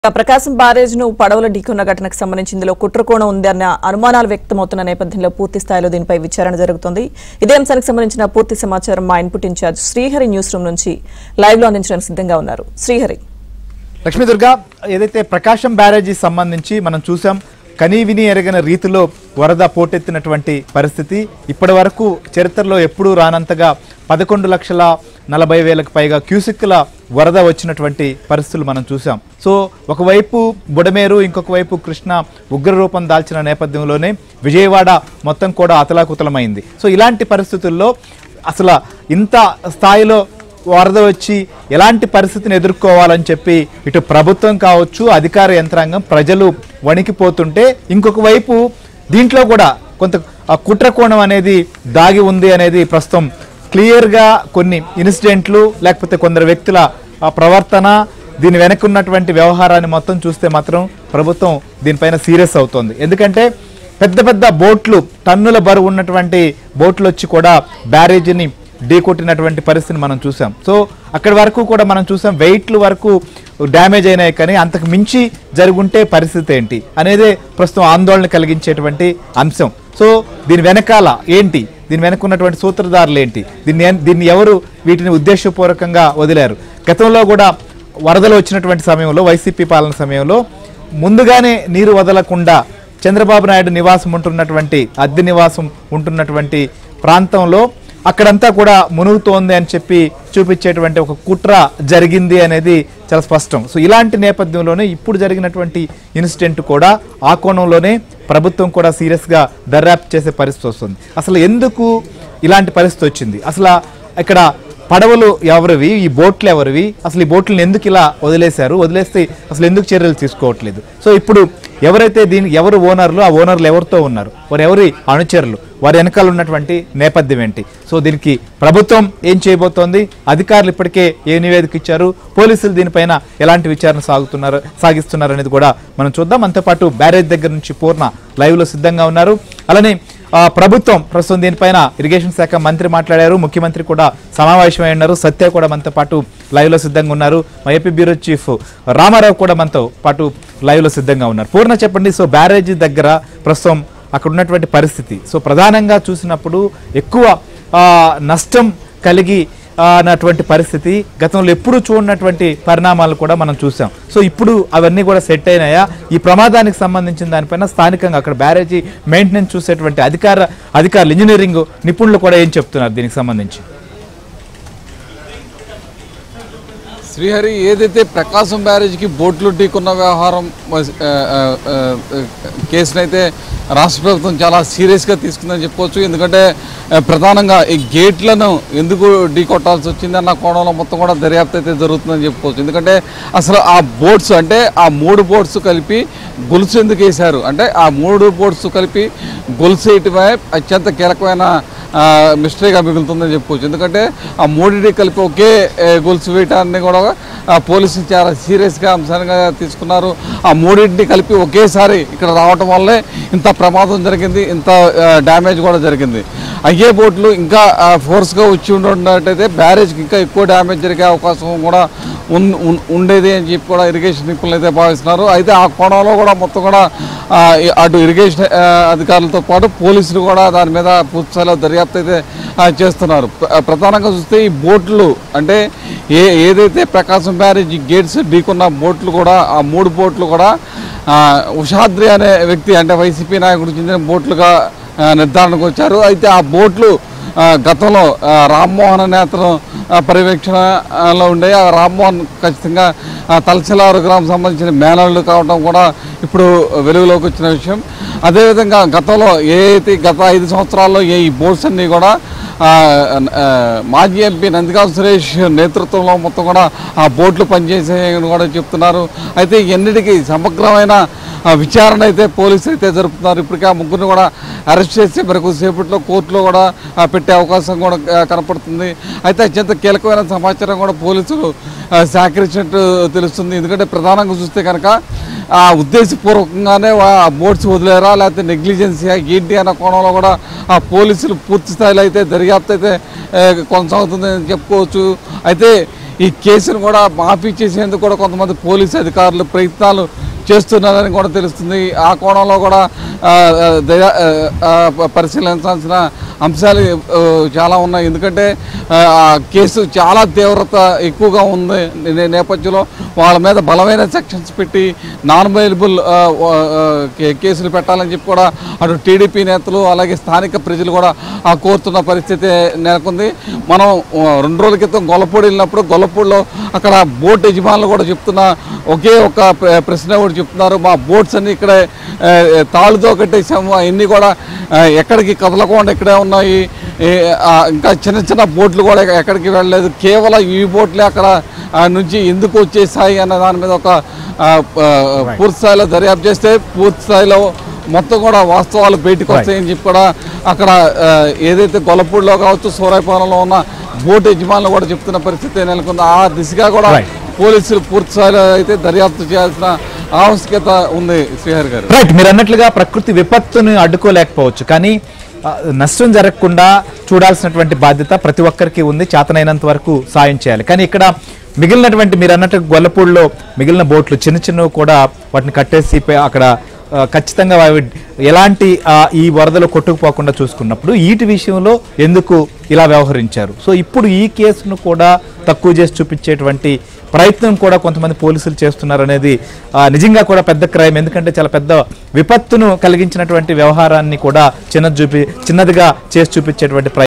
ప్రకాశం barrage ను పడవల ఢీకొన్న ఘటనకు సంబంధించి ఇందులో కుట్రకోణం ఉందన్న అనుమానాలు వ్యక్తమవుతున్న నేపథ్యంలో పూర్తి స్థాయిలో దీనిపై విచారణ జరుగుతోంది ఇదే అంశానికి సంబంధించిన పూర్తి సమాచారం మా input incharge Srihari news room నుంచి లైవ్ లో అందించడానికి సిద్ధంగా ఉన్నారు శ్రీహరి లక్ష్మీదుర్గ ఏదైతే ప్రకాశం బ్యారేజీ సంబంధించి మనం చూసాం కనీవిని ఎరగని రీతిలో వరద పోటెత్తినటువంటి పరిస్థితి ఇప్పటి వరకు చరిత్రలో ఎప్పుడూ రానంతగా పదకొండు లక్షల నలభై వేలకు పైగా క్యూసిక్ల వరద వచ్చినటువంటి పరిస్థితులు మనం చూసాం సో ఒకవైపు బుడమేరు ఇంకొక వైపు కృష్ణ ఉగ్ర రూపం దాల్చిన నేపథ్యంలోనే విజయవాడ మొత్తం కూడా అతలాకుతలమైంది సో ఇలాంటి పరిస్థితుల్లో అసలు ఇంత స్థాయిలో వరద వచ్చి ఎలాంటి పరిస్థితిని ఎదుర్కోవాలని చెప్పి ఇటు ప్రభుత్వం కావచ్చు అధికార యంత్రాంగం ప్రజలు వణికిపోతుంటే ఇంకొక వైపు దీంట్లో కూడా కొంత ఆ కుట్రకోణం అనేది దాగి ఉంది అనేది ప్రస్తుతం క్లియర్గా కొన్ని ఇన్సిడెంట్లు లేకపోతే కొందరు వ్యక్తుల ఆ ప్రవర్తన దీని వెనక ఉన్నటువంటి వ్యవహారాన్ని మొత్తం చూస్తే మాత్రం ప్రభుత్వం దీనిపైన సీరియస్ అవుతోంది ఎందుకంటే పెద్ద పెద్ద బోట్లు టన్నుల బరువు ఉన్నటువంటి బోట్లు వచ్చి కూడా బ్యారేజీని ఢీకొట్టినటువంటి పరిస్థితిని మనం చూసాం సో అక్కడి వరకు కూడా మనం చూసాం వెయిట్లు వరకు డ్యామేజ్ అయినాయి కానీ అంతకు మించి జరుగుంటే పరిస్థితి ఏంటి అనేదే ప్రస్తుతం ఆందోళన కలిగించేటువంటి అంశం సో దీని వెనకాల ఏంటి దీని వెనక ఉన్నటువంటి సూత్రధారులు ఏంటి దీన్ని ఎన్- దీన్ని ఎవరు వీటిని ఉద్దేశపూర్వకంగా వదిలారు గతంలో కూడా వరదలు వచ్చినటువంటి సమయంలో వైసీపీ పాలన సమయంలో ముందుగానే నీరు వదలకుండా చంద్రబాబు నాయుడు నివాసం ఉంటున్నటువంటి అద్దె నివాసం ఉంటున్నటువంటి ప్రాంతంలో అక్కడంతా కూడా మునుగుతోంది అని చెప్పి చూపించేటువంటి ఒక కుట్ర జరిగింది అనేది చాలా స్పష్టం సో ఇలాంటి నేపథ్యంలోనే ఇప్పుడు జరిగినటువంటి ఇన్సిడెంట్ కూడా ఆ కోణంలోనే ప్రభుత్వం కూడా సీరియస్గా దర్యాప్తు చేసే పరిస్థితి వస్తుంది అసలు ఎందుకు ఇలాంటి పరిస్థితి వచ్చింది అసలు ఇక్కడ పడవలు ఎవరివి ఈ బోట్లు ఎవరివి అసలు ఈ బోట్లను ఎందుకు ఇలా వదిలేశారు వదిలేస్తే అసలు ఎందుకు చర్యలు తీసుకోవట్లేదు సో ఇప్పుడు ఎవరైతే దీని ఎవరు ఓనర్లు ఆ ఓనర్లు ఎవరితో ఉన్నారు వారు ఎవరి అనుచరులు వారి వెనకాల ఉన్నటువంటి నేపథ్యం ఏంటి సో దీనికి ప్రభుత్వం ఏం చేయబోతోంది అధికారులు ఇప్పటికే ఏ నివేదిక ఇచ్చారు పోలీసులు దీనిపైన ఎలాంటి విచారణ సాగుతున్నారు సాగిస్తున్నారు అనేది కూడా మనం చూద్దాం అంతేపాటు బ్యారేజ్ దగ్గర నుంచి పూర్ణ లైవ్లో సిద్ధంగా ఉన్నారు అలానే ఆ, ప్రభుత్వం ప్రస్తుతం దీనిపైన ఇరిగేషన్ శాఖ మంత్రి మాట్లాడారు ముఖ్యమంత్రి కూడా సమావేశమై ఉన్నారు సత్య కూడా మనతో పాటు లైవ్ లో సిద్ధంగా ఉన్నారు మా ఏపీ బ్యూరో చీఫ్ రామారావు కూడా మనతో పాటు లైవ్ లో సిద్ధంగా ఉన్నారు పూర్ణ చెప్పండి సో బ్యారేజీ దగ్గర ప్రస్తుతం అక్కడ ఉన్నటువంటి పరిస్థితి సో ప్రధానంగా చూసినప్పుడు ఎక్కువ ఆ, నష్టం కలిగి ఆ, అన్నటువంటి పరిస్థితి గతంలో ఎప్పుడు చూడనటువంటి పరిణామాలు కూడా మనం చూసాం సో ఇప్పుడు అవన్నీ కూడా సెట్ అయినాయా ఈ ప్రమాదానికి సంబంధించిన దానిపైన స్థానికంగా అక్కడ బ్యారేజీ మెయింటెనెన్స్ చూసేటువంటి అధికార అధికారులు ఇంజనీరింగ్ నిపుణులు కూడా ఏం చెప్తున్నారు దీనికి సంబంధించి శ్రీహరి ఏదైతే ప్రకాశం బ్యారేజ్కి బోట్లు ఢీకున్న వ్యవహారం ఆ, ఆ, ఆ, కేసునైతే రాష్ట్ర ప్రభుత్వం చాలా సీరియస్గా తీసుకుందని చెప్పుకోవచ్చు ఎందుకంటే ఆ, ప్రధానంగా ఈ గేట్లను ఎందుకు ఢీ కొట్టాల్సి వచ్చింది అన్న కోణంలో మొత్తం కూడా దర్యాప్తు అయితే జరుగుతుందని చెప్పుకోవచ్చు ఎందుకంటే అసలు ఆ బోట్స్ అంటే ఆ మూడు బోట్స్ కలిపి గొలుసు ఎందుకు వేశారు అంటే ఆ మూడు బోట్స్ కలిపి గొలుసు వేయటమే అత్యంత కీలకమైన ఆ, మిస్టరీగా మిగులుతుందని చెప్పుకోవచ్చు ఎందుకంటే ఆ మూడింటికి కలిపి ఒకే ఏ, గొలుసు వేయటాన్ని కూడా ఆ, పోలీసులు చాలా సీరియస్గా అంశంగా తీసుకున్నారు ఆ మూడింటిని కలిపి ఒకేసారి ఇక్కడ రావటం వల్లే ఇంత ప్రమాదం జరిగింది ఇంత ఆ, డ్యామేజ్ కూడా జరిగింది అయ్యే బోట్లు ఇంకా ఆ, ఫోర్స్గా వచ్చి ఉన్నట్టయితే బ్యారేజ్కి ఇంకా ఎక్కువ డ్యామేజ్ జరిగే అవకాశం కూడా ఉన్- ఉన్- ఉండేది అని చెప్పి కూడా ఇరిగేషన్ నిపుణులు అయితే భావిస్తున్నారు అయితే ఆ కోణంలో కూడా మొత్తం కూడా ఆ, ఈ- అటు ఇరిగేషన్ ఆ, అధికారులతో పాటు పోలీసులు కూడా దాని మీద పూర్తి స్థాయిలో దర్యాప్తు అయితే ఆ, చేస్తున్నారు ప్ర- ప్రధానంగా చూస్తే ఈ బోట్లు అంటే ఏ ఏదైతే ప్రకాశం బ్యారేజ్ గేట్స్ ఢీకున్న బోట్లు కూడా ఆ మూడు బోట్లు కూడా ఆ, ఉషాద్రి అనే వ్యక్తి అంటే వైసీపీ నాయకుడికి చెందిన బోట్లుగా ఆ, నిర్ధారణకు వచ్చారు అయితే ఆ బోట్లు ఆ, గతంలో ఆ, రామ్మోహన్ అనే అతను ఆ, పర్యవేక్షణలో ఉండే ఆ రామ్మోహన్ ఖచ్చితంగా ఆ, తలసిలారు గ్రామం సంబంధించిన మేనల్లు కావడం కూడా ఇప్పుడు వెలుగులోకి వచ్చిన విషయం అదేవిధంగా గతంలో ఏ అయితే గత ఐదు సంవత్సరాల్లో ఏ ఈ బోట్స్ అన్నీ కూడా ఆ, ఆ, మాజీ ఎంపీ నందిగాం సురేష్ నేతృత్వంలో మొత్తం కూడా ఆ బోట్లు పనిచేసాయని కూడా చెప్తున్నారు అయితే ఎన్నిటికీ సమగ్రమైన ఆ, విచారణ అయితే పోలీసులు అయితే జరుపుతున్నారు ఇప్పటికే ఆ ముగ్గురిని కూడా అరెస్ట్ చేసి మరి కొద్దిసేపట్లో కోర్టులో కూడా ఆ, పెట్టే అవకాశం కూడా ఆ, కనపడుతుంది అయితే అత్యంత కీలకమైన సమాచారం కూడా పోలీసులు ఆ, సేకరించినట్టు తెలుస్తుంది ఎందుకంటే ప్రధానంగా చూస్తే కనుక ఆ ఉద్దేశపూర్వకంగానే వా- ఆ బోట్స్ వదిలేరా లేకపోతే నెగ్లిజెన్సీయా ఏంటి అన్న కోణంలో కూడా ఆ పోలీసులు పూర్తి స్థాయిలో అయితే దర్యాప్తు అయితే ఏ, కొనసాగుతుందని చెప్పుకోవచ్చు అయితే ఈ కేసును కూడా మాఫీ చేసేందుకు కూడా కొంతమంది పోలీసు అధికారులు ప్రయత్నాలు చేస్తున్నారని కూడా తెలుస్తుంది ఆ కోణంలో కూడా ఆ, ఆ, దయ ఆ, ఆ, పరిశీలించాల్సిన అంశాలు ఆ, చాలా ఉన్నాయి ఎందుకంటే ఆ, ఆ కేసు చాలా తీవ్రత ఎక్కువగా ఉంది నే- నేపథ్యంలో వాళ్ళ మీద బలమైన సెక్షన్స్ పెట్టి నాన్ అవైలబుల్ కేసులు పెట్టాలని చెప్పి కూడా అటు టీడీపీ నేతలు అలాగే స్థానిక ప్రజలు కూడా ఆ కోరుతున్న పరిస్థితి నెలకొంది మనం ఆ, రెండు రోజుల క్రితం గొల్లపూడి వెళ్ళినప్పుడు గొల్లపూడిలో అక్కడ బోట్ యజమానులు కూడా చెప్తున్న ఒకే ఒక ప్ర- ప్రశ్న కూడా చెప్తున్నారు మా బోట్స్ అన్ని ఇక్కడే ఆ, తాళ్ళుతో కట్టేసాము అవన్నీ కూడా ఆ, ఎక్కడికి కదలకుండా ఇక్కడే ఉన్నాయి ఏ, ఆ, ఇంకా చిన్న చిన్న బోట్లు కూడా ఎక్క- ఎక్కడికి వెళ్ళలేదు కేవలం ఈ బోట్లే అక్కడ ఆ, నుంచి ఎందుకు వచ్చేసాయి అన్న దాని మీద ఒక ఆ, ఆ, పూర్తి స్థాయిలో దర్యాప్తు చేస్తే పూర్తి స్థాయిలో మొత్తం కూడా వాస్తవాలు బయటకు వస్తాయని చెప్పి కూడా అక్కడ ఆ, ఏదైతే గొల్లపూడిలో కావచ్చు సూరాయపాలెంలో ఉన్న బోట్ యజమానులు కూడా చెప్తున్న పరిస్థితి నెలకొంది ఆ దిశగా కూడా Right. పోలీసులు పూర్తి స్థాయిలో అయితే దర్యాప్తు చేయాల్సిన ఆవశ్యకత ఉంది శ్రీహరి గారు రైట్ మీరు అన్నట్లుగా ప్రకృతి విపత్తును అడ్డుకోలేకపోవచ్చు కానీ ఆ, నష్టం జరగకుండా చూడాల్సినటువంటి బాధ్యత ప్రతి ఒక్కరికి ఉంది చేతనైనంత వరకు సాయం చేయాలి కానీ ఇక్కడ మిగిలినటువంటి మీరు అన్నట్టు గొల్లపూడిలో మిగిలిన బోట్లు చిన్న చిన్నవి కూడా వాటిని కట్టేసి పే- అక్కడ ఆ, ఖచ్చితంగా అవి ఎలాంటి ఆ, ఈ వరదలో కొట్టుకుపోకుండా చూసుకున్నప్పుడు వీటి విషయంలో ఎందుకు ఇలా వ్యవహరించారు సో ఇప్పుడు ఈ కేసును కూడా తక్కువ చేసి చూపించేటువంటి ప్రయత్నం కూడా కొంతమంది పోలీసులు చేస్తున్నారు అనేది ఆ, నిజంగా కూడా పెద్ద క్రైమ్ ఎందుకంటే చాలా పెద్ద విపత్తును కలిగించినటువంటి వ్యవహారాన్ని కూడా చిన్న చూపి చిన్నదిగా చేసి చూపించేటువంటి ప్రయత్నం